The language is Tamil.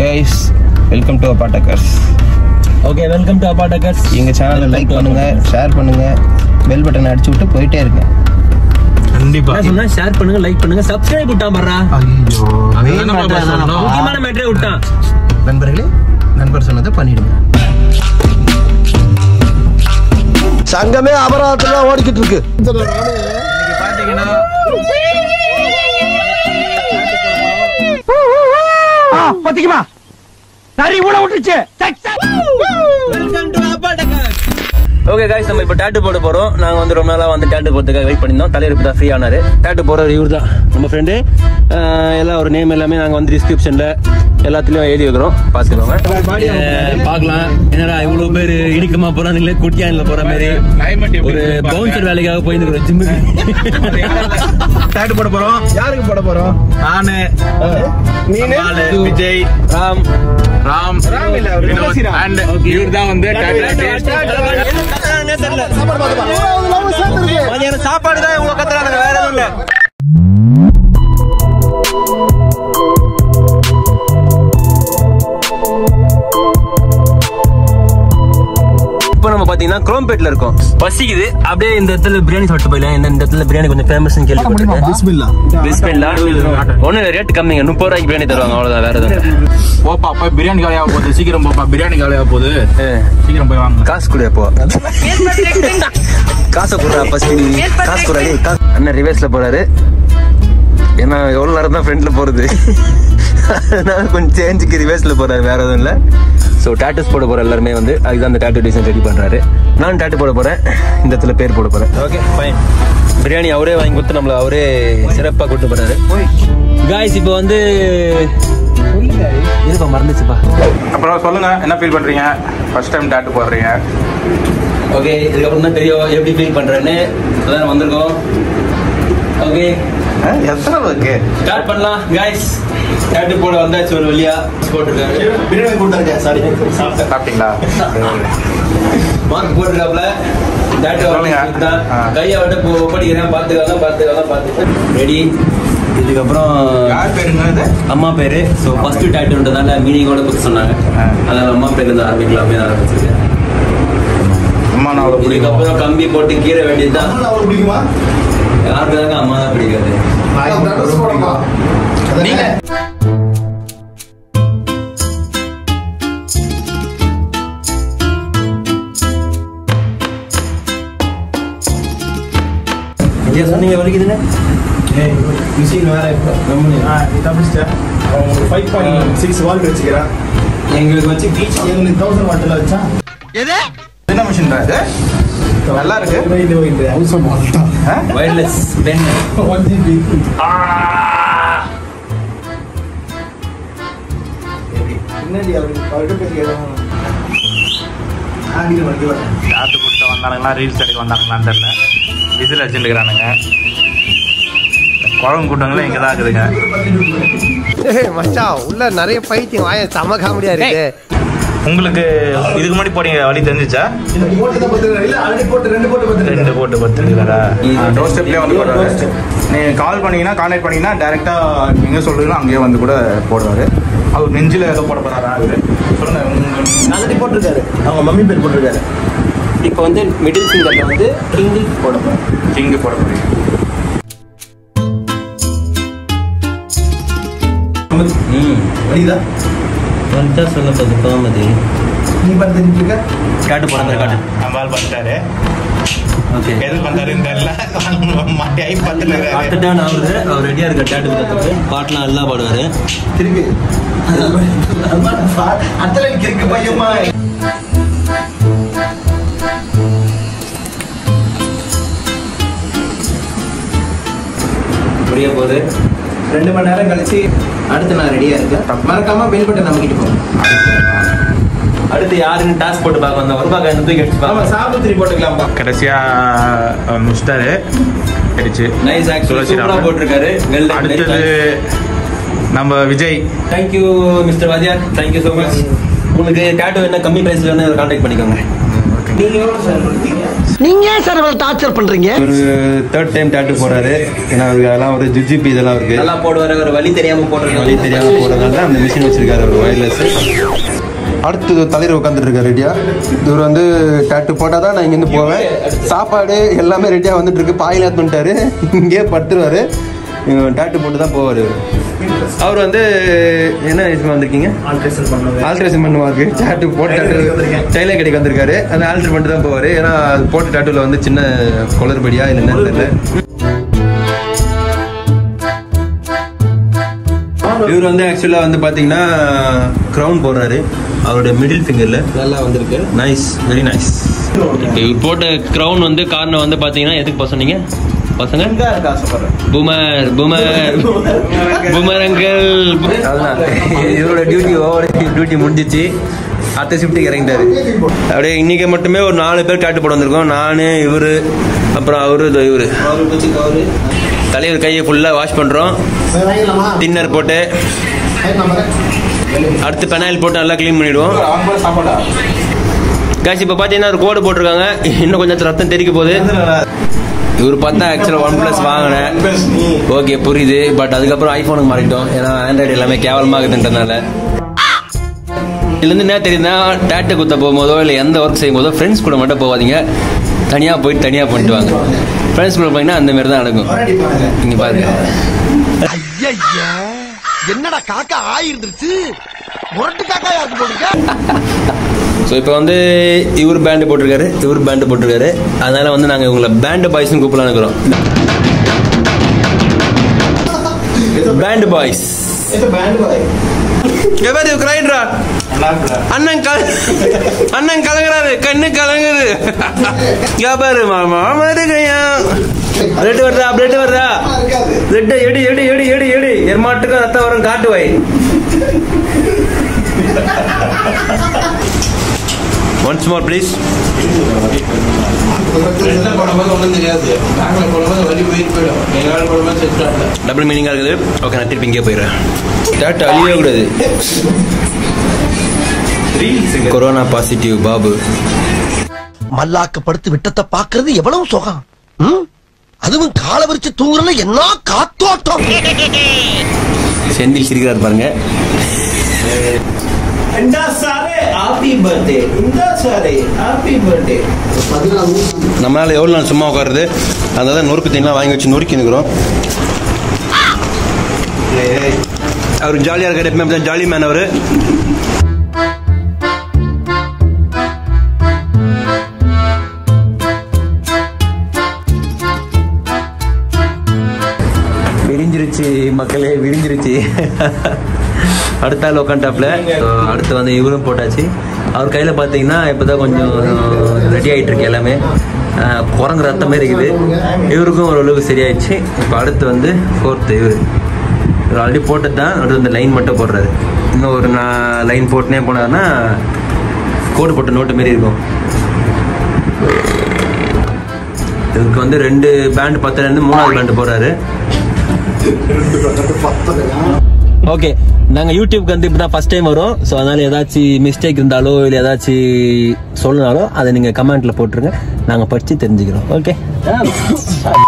Guys welcome to Appatakkars okay welcome to Appatakkars எங்க சேனலை லைக் பண்ணுங்க ஷேர் பண்ணுங்க பெல் பட்டன் அடிச்சு விட்டு போயிட்டே இருங்க கண்டிப்பா என்ன சொன்னா ஷேர் பண்ணுங்க லைக் பண்ணுங்க சப்ஸ்கிரைப் விட்டான் பாறா Main matter அதானப்பா. முக்கியமான மேட்டரே விட்டான் நண்பர்களே நண்பர் சொன்னதை பண்ணிடுங்க சங்கமே அபராதத்துல தான் ஓடிக்கிட்டு இருக்கு பாத்தீங்களா சரி ஊட விட்டுச்சு welcome to Appatakkars okay guys நம்ம இப்போ டாட்டூ போட போறோம் நாங்க வந்து ரொம்ப நாளா வந்து டாட்டூ போறதுக்காக வெயிட் பண்ணிருந்தோம் தலைவர் இப்போ தான் ஃப்ரீ ஆனாரு டாட்டூ போறவர் இவர் தான் நம்ம ஃப்ரெண்டு எல்லாம் ஒரு நேம் எல்லாமே நாங்க வந்து டிஸ்கிரிப்ஷன்ல எல்லாத்துலயும் எழுதி வைக்கிறோம் பாத்துக்கோங்க பார்க்கலாம் என்னடா இவ்வளவு பேர் இடிக்கமா போறானுங்களே குட்டியான்ல போற மாதிரி ஒரு பவுன்சர் வேலைக்காக போயிருக்கிறோம் ஜிம்முக்கு டாட்டு போட போறோம் யாருக்கு போட போறோம் நானு பாலு, விஜய் ராம் ராம் வினோத் and இவர் தான் வந்து மதியானம் சாப்பாடு தான் இவங்க கத்துறாங்க வேற எதுவும் இல்ல இப்போ நம்ம பாத்தீங்கன்னா குரோம்பேட்ல இருக்கோம் பசிக்குது அப்படியே இந்த இடத்துல பிரியாணி சாப்பிட்டு போயிடலாம் இந்த இந்த இடத்துல பிரியாணி கொஞ்சம் ஃபேமஸ் கேள்விப்பட்டிருக்கேன் பிஸ்மில்லா ஒண்ணு ரேட் கம்மிங்க முப்பது ரூபாய்க்கு பிரியாணி தருவாங்க அவ்வளவுதான் வேற எதுவும் இல்ல. போப்பா அப்பா பிரியாணி காலியாக போகுது சீக்கிரம் போப்பா பிரியாணி காலியாக போகுது ஏ, சீக்கிரம் போய் வாங்க காசு கொடு அப்போ காசை கொடுறா ஃபர்ஸ்ட் காசு கொடுறா டேய், காசு அண்ணன் ரிவர்ஸ்ல போறாரு ஏன்னா எவ்வளவு நேரம் தான் ஃப்ரண்ட்ல போறது அதனால கொஞ்சம் சேஞ்சுக்கு ரிவர்ஸ்ல போறாரு வேற எதுவும் இல்ல ஸோ டாட்டூஸ் போட போற எல்லாருமே வந்து அதுதான் அந்த டாட்டூ டிசைன் ரெடி பண்றாரு நான் டாட்டூ போட போறேன் இந்த இடத்துல பேர் போட போறேன் ஓகே ஃபைன் பிரியாணி அவரே வாங்கி கொடுத்து நம்மள அவரே சிறப்பா கூட்டு போறாரு காய்ஸ் இப்போ வந்து இருப்பா மறந்துச்சுப்பா அப்புறம் சொல்லுங்க என்ன ஃபீல் பண்றீங்க ஃபர்ஸ்ட் டைம் டாட்டு போடுறீங்க ஓகே இதுக்கப்புறம் தான் தெரியும் எப்படி ஃபீல் பண்றேன்னு அதான் வந்திருக்கோம் ஓகே எத்தனை இருக்கு ஸ்டார்ட் பண்ணலாம் காய்ஸ் டாட்டு போட வந்தாச்சு ஒரு வழியா போட்டிருக்காரு பிரியாணி கொடுத்தாருங்க சாரி சாப்பிட்டேன் சாப்பிட்டீங்களா மார்க் போட்டிருக்காப்ல டாட்டு சொல்லுங்க. தான் ஆ. கையை விட்டு போ படிக்கிறேன் பார்த்துக்கலாம் பார்த்துக்கலாம் பார்த்து ரெடி இதுக்கப்புறம் யார் பேருங்க இது அம்மா பேரு ஸோ ஃபர்ஸ்ட் டாட்டுன்றதால மீனிங்கோட கொடுத்து சொன்னாங்க ஆ. அதனால அம்மா பேர்ல இருந்து ஆரம்பிக்கலாமே நான் ஆரம்பிச்சிருக்கேன் அம்மா நான் அவ்வளோ பிடிக்கும் இதுக்கப்புறம் கம்பி போட்டு கீரை வேண்டியதுதான் அவருக்கு பிடிக்குமா யாருக்கு தாங்க அம்மா தான் பிடிக்காது நீங்க ஐயா சொன்னீங்க வலிக்குதுன்னு மிஷின் வேற ஃபைவ் பாயிண்ட் சிக்ஸ் வால்ட் வச்சுக்கிறேன் எங்களுக்கு வச்சு பீச் எங்களுக்கு தௌசண்ட் வாட்டில் வச்சா என்ன மிஷின் இது நல்லா இருக்கு அவசரம் வால்ட்டா வயர்லெஸ் பென் ஒன் ஜிபி பின்னாடி அவருக்கு அவர்கிட்ட பேசிக்கிறோம் ஆடியில் வண்டி வரேன் டாட்டு கொடுத்து வந்தானுங்களா ரீல்ஸ் எடுக்க வந்தாங்களான்னு தெரியல விசில் வச்சுருக்கிறானுங்க குழம்பு கூட்டங்களும் இங்கே தான் இருக்குதுங்க மச்சான் உள்ள நிறைய பைத்தியம் வாய செம காமெடியா இருக்கு உங்களுக்கு இதுக்கு முன்னாடி போனீங்க வழி தெரிஞ்சிச்சா போட்டு தான் பத்து இல்ல ஆல்ரெடி போட்டு ரெண்டு போட்டு பத்து ரெண்டு போட்டு பத்துருக்காரா டோர் ஸ்டெப்லேயே வந்து போடுறாரு நீங்கள் கால் பண்ணீங்கன்னா கான்டாக்ட் பண்ணீங்கன்னா டேரெக்டாக எங்கே சொல்றீங்களோ அங்கேயே வந்து கூட போடுவார் அவர் நெஞ்சில் ஏதோ போட போகிறாரா அவரு சொல்லுங்க உங்க- ஆல்ரெடி போட்டிருக்காரு அவங்க மம்மி பேர் போட்டிருக்காரு இப்போ வந்து மிடில் ஃபிங்கர்ல வந்து கிங் போட போறோம் கிங்கு போட போறீங்க ம் வழிதா வந்துட்டா சொல்ல போது கோமதி நீ பார்த்து தெரிஞ்சுட்டு இருக்க காட்டு போற மாதிரி காட்டு அம்பாள் பண்ணிட்டாரு ஓகே எது பண்ணாருன்னு தெரியல மாட்டியாகி பார்த்துட்டு அடுத்த டேர்ன் ஆகுது அவர் ரெடியா இருக்க டாட்டு கத்துக்கு பாட்டுலாம் எல்லாம் பாடுவாரு திருப்பி அத்தனை கிறுக்கு பையமா புரிய போகுது ரெண்டு மணி நேரம் கழிச்சு அடுத்து நான் ரெடியா இருக்கேன் மறக்காம பெல் பட்டன் நமக்கிட்டு போங்க அடுத்து யாருன்னு டாஸ்க் போட்டு பார்க்க வந்தா ஒரு பார்க்க தூக்கி அடிச்சு ஆமா பார்க்கலாம் சாப்பிட்டு திருப்பி போட்டுக்கலாம்ப்பா கடைசியாக முடிச்சிட்டாரு ஆயிடுச்சு நைஸ் ஆக்சுவலி துளசி சூப்பரா ராமன். போட்டிருக்காரு வெல் அடுத்தது நம்ம விஜய் தேங்க்யூ மிஸ்டர் வாதியார் தேங்க்யூ ஸோ மச் உங்களுக்கு டேட்டோ என்ன கம்மி பிரைஸ்ல வேணும் கான்டாக்ட் பண்ணிக்கோங்க ஓகேங்க நீங்க எவ்வளவு சார் கொடுத்தீங்க நீங்க ஏன் சார் இவ்வளவு டார்ச்சர் பண்றீங்க ஒரு தேர்ட் டைம் டேட்டு போறாரு ஏன்னா அவருக்கு அதெல்லாம் ஒரு ஜிஜிபி இதெல்லாம் இருக்கு நல்லா போடுவாரு ஒரு வழி தெரியாம போடுறது வழி தெரியாம போறதுனால தான் அந்த மிஷின் வச்சிருக்காரு ஒரு வயர்லெஸ் அடுத்து தலைவர் உட்காந்துட்டு இருக்காரு ரெடியா இவர் வந்து டேட்டு போட்டால் தான் நான் இங்கேருந்து போவேன் சாப்பாடு எல்லாமே ரெடியாக வந்துட்டு இருக்கு பாயில் பண்ணிட்டாரு இங்கேயே படுத்துருவாரு டேட்டு போட்டு தான் போவார் அவர் வந்து என்ன விஷயமா வந்திருக்கீங்க ஆல்ட்ரேஷன் பண்ணுவாருக்கு டேட்டு போட்டு டேட்டு டைலர் கடைக்கு வந்திருக்காரு அந்த ஆல்ட்ரு பண்ணிட்டு தான் போவார் ஏன்னா அது போட்ட டேட்டுவில் வந்து சின்ன குளறுபடியா இல்லை என்னன்னு தெரியல இவர் வந்து ஆக்சுவலா வந்து பாத்தீங்கன்னா கிரவுன் போடுறாரு அவருடைய மிடில் ஃபிங்கர்ல நல்லா வந்திருக்கு நைஸ் வெரி நைஸ் இவர் போட்ட கிரவுன் வந்து காரணம் வந்து பாத்தீங்கன்னா எதுக்கு பா சொன்னீங்க பசங்க எங்க இருக்க ஆசைப்படுறேன் பூமர் பூமர் பூமர் அங்கிள் அதுதான் இவரோட டியூட்டி ஓவர் டியூட்டி முடிஞ்சிச்சு அடுத்த ஷிஃப்ட்டுக்கு இறங்கிட்டாரு அப்படியே இன்னைக்கு மட்டுமே ஒரு நாலு பேர் காட்டு போட வந்திருக்கோம் நானு இவரு அப்புறம் அவரு இதோ இவரு கவுரு குச்சி கவுரு தலைவர் கையை ஃபுல்லாக வாஷ் பண்ணுறோம் டின்னர் போட்டு அடுத்து பெனாயில் போட்டு நல்லா க்ளீன் பண்ணிடுவோம் சாப்பாடா காசு இப்போ பார்த்தீங்கன்னா ஒரு கோடு போட்டிருக்காங்க இன்னும் கொஞ்சம் ரத்தம் தெறிக்க போகுது இவர் பார்த்தா ஆக்சுவலாக ஒன் ப்ளஸ் வாங்கினேன் ஓகே புரியுது பட் அதுக்கப்புறம் ஐஃபோனுக்கு மாறிட்டோம் ஏன்னா ஆண்ட்ராய்டு எல்லாமே கேவலமாக இருக்குன்றதுனால இதுலேருந்து என்ன தெரியுதுன்னா டேட்டு குத்த போகும்போதோ இல்லை எந்த ஒர்க் செய்யும் போதோ ஃப்ரெண்ட்ஸ் கூட மட்டும் போகாதீங்க தனியாக போயிட்டு தனியாக பண்ணிட்டு வாங்க ஃப்ரெண்ட்ஸ் கூட போனீங்கன்னா அந்த மாதிரி தான் நடக்கும் இங்கே பாருங்க ஐயா என்னடா காக்கா ஆயிருந்துருச்சு முரட்டு காக்கா யாருக்கு போட்டுருக்க ஸோ இப்போ வந்து இவர் பேண்டு போட்டிருக்காரு இவர் பேண்டு போட்டிருக்காரு அதனால வந்து நாங்கள் இவங்களை பேண்டு பாய்ஸ்னு கூப்பிடலாம் இருக்கிறோம் பேண்டு பாய்ஸ் பேண்ட் பாய் எவர் கிரைட்ரா அண்ணன் கல அண்ணன் கலங்குறாரு கண்ணு கலங்குது இங்க பாரு மாமா மருகையா பிளட் வருதா பிளட் வருதா பிளட் எடி எடி எடி எடி எடி எருமாட்டுக்கும் ரத்தம் வரும் காட்டு வை ஒன்ஸ் மோர் ப்ளீஸ் போடும்போது ஒன்றும் தெரியாது பேங்க்ல போடும்போது வலி போயிட்டு போயிடும் எங்களால் போடும்போது செட் ஆகல டபுள் மீனிங்காக இருக்குது ஓகே நான் திருப்பி இங்கே போயிடுறேன் டேட்டு அழியவே கூடாது கொரோனா பாசிட்டிவ் பாபு மல்லாக்க படுத்து விட்டத்தை பாக்குறது எவ்வளவு சுகம் ம்? அதுவும் காலை விரிச்சு தூங்குறதுல என்ன காத்தோட்டம் செந்தில் சிரிக்கிறார் பாருங்க இந்த சாரே ஹாப்பி பர்த்டே இந்த சாரே ஹாப்பி பர்த்டே நம்மளால எவ்வளோ நாள் சும்மா உட்காருது அதனால தான் நொறுக்கு தண்ணிலாம் வாங்கி வச்சு நொறுக்கி நிற்கிறோம் அவர் ஜாலியாக இருக்காரு எப்பவுமே ஜாலி மேன் அவர் விரிஞ்சிருச்சு மக்களே விரிஞ்சிருச்சு அடுத்த ஆள் உட்காந்துட்டாப்ல அடுத்து வந்து இவரும் போட்டாச்சு அவர் கையில் பார்த்தீங்கன்னா இப்போ தான் கொஞ்சம் ரெடி ஆகிட்டு இருக்கு எல்லாமே அஹ், குரங்கு ரத்தம் மாதிரி இருக்குது இவருக்கும் ஓரளவுக்கு சரியாயிடுச்சு இப்போ அடுத்து வந்து ஃபோர்த்து இவர் இவர் ஆல்ரெடி போட்டது தான் அடுத்து இந்த லைன் மட்டும் போடுறாரு இன்னும் ஒரு நான் லைன் போட்டுனே போனாருன்னா கோடு போட்ட நோட்டு மாரி இருக்கும் இதுக்கு வந்து ரெண்டு பேண்ட் பத்துலேருந்து மூணாவது பேண்ட் போடுறாரு ஓகே நாங்க யூடியூப்க்கு வந்து இப்பதான் ஃபர்ஸ்ட் டைம் வரோம் ஸோ அதனால ஏதாச்சும் மிஸ்டேக் இருந்தாலோ இல்லை ஏதாச்சும் சொல்லனாலோ அதை நீங்க கமெண்ட்ல போட்டுருங்க நாங்க படிச்சு தெரிஞ்சுக்கிறோம் ஓகே